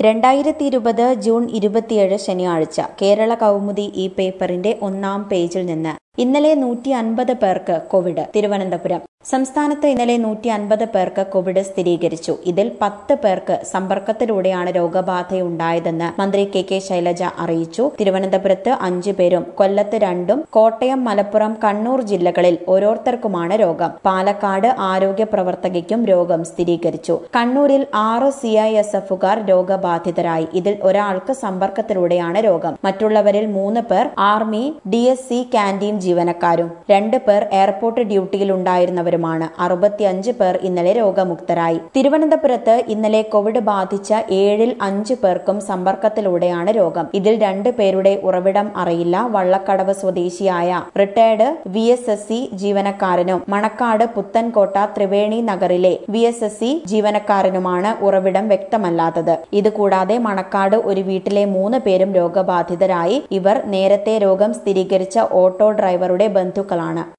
രണ്ടായിരത്തി ഇരുപത് ജൂൺ ഇരുപത്തിയേഴ് ശനിയാഴ്ച കേരള കൗമുദി ഈ പേപ്പറിന്റെ ഒന്നാം പേജിൽ നിന്ന് ഇന്നലെ നൂറ്റി അൻപത് പേർക്ക് കോവിഡ് തിരുവനന്തപുരം സംസ്ഥാനത്ത് ഇന്നലെ നൂറ്റി അൻപത് പേർക്ക് കോവിഡ് സ്ഥിരീകരിച്ചു ഇതിൽ പത്ത് പേർക്ക് സമ്പർക്കത്തിലൂടെയാണ് രോഗബാധയുണ്ടായതെന്ന് മന്ത്രി കെ കെ ശൈലജ അറിയിച്ചു തിരുവനന്തപുരത്ത് അഞ്ചു പേരും കൊല്ലത്ത് രണ്ടും കോട്ടയം മലപ്പുറം കണ്ണൂർ ജില്ലകളിൽ ഓരോരുത്തർക്കുമാണ് രോഗം പാലക്കാട് ആരോഗ്യ പ്രവർത്തകയ്ക്കും രോഗം സ്ഥിരീകരിച്ചു കണ്ണൂരിൽ ആറ് സി ഐ എസ് എഫുകാർ രോഗബാധിതരായി ഇതിൽ ഒരാൾക്ക് സമ്പർക്കത്തിലൂടെയാണ് രോഗം മറ്റുള്ളവരിൽ മൂന്ന് പേർ army D S C canteen ജീവനക്കാരും രണ്ട് പേർ എയർപോർട്ട് ഡ്യൂട്ടിയിലുണ്ടായിരുന്നവരുമാണ് അറുപത്തിയഞ്ച് പേർ ഇന്നലെ രോഗമുക്തരായി തിരുവനന്തപുരത്ത് ഇന്നലെ കോവിഡ് ബാധിച്ച ഏഴിൽ അഞ്ചു പേർക്കും സമ്പർക്കത്തിലൂടെയാണ് രോഗം ഇതിൽ രണ്ട് പേരുടെ ഉറവിടം അറിയില്ല വള്ളക്കടവ് സ്വദേശിയായ retired V S S C ജീവനക്കാരനും മണക്കാട് പുത്തൻകോട്ട ത്രിവേണി നഗറിലെ വി എസ് എസ് സി ജീവനക്കാരനുമാണ് ഉറവിടം വ്യക്തമല്ലാത്തത് ഇതുകൂടാതെ മണക്കാട് ഒരു വീട്ടിലെ മൂന്ന് പേരും രോഗബാധിതരായി ഇവർ നേരത്തെ രോഗം സ്ഥിരീകരിച്ച ഓട്ടോ ഡ്രൈവറുടെ ബന്ധുക്കളാണ്